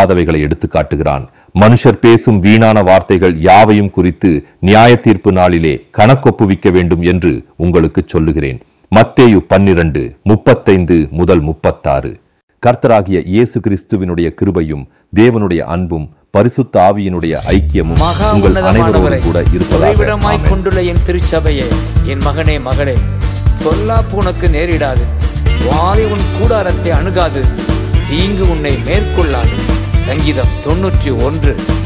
பொல்லாதவைகளை எடுத்து காட்டுகிறான் மனுஷர் பேசும் வீணான வார்த்தைகள் யாவையும் குறித்து நியாய தீர்ப்பு நாளிலே கணக்கொப்புவிக்க வேண்டும் என்று உங்களுக்கு சொல்லுகிறேன் மத்தேயு பன்னிரண்டு முப்பத்தைந்து முதல் முப்பத்தாறு கர்த்தராகிய இயேசு கிறிஸ்துவினுடைய கிருபையும் தேவனுடைய அன்பும் பரிசுத்த ஆவியினுடைய ஐக்கியமும் மகா உங்கள் உன்னதமானவரை அனைவரோடும் கூட இருப்பதாக உறைவிடமாய் ஆமென். கொண்டுள்ள என் திருச்சபையை என் மகனே மகளே பொல்லாப்பு உனக்கு நேரிடாது வாதை உன் கூடாரத்தை அணுகாது தீங்கு உன்னை மேற்கொள்ளாது சங்கீதம் தொன்னூற்றி ஒன்று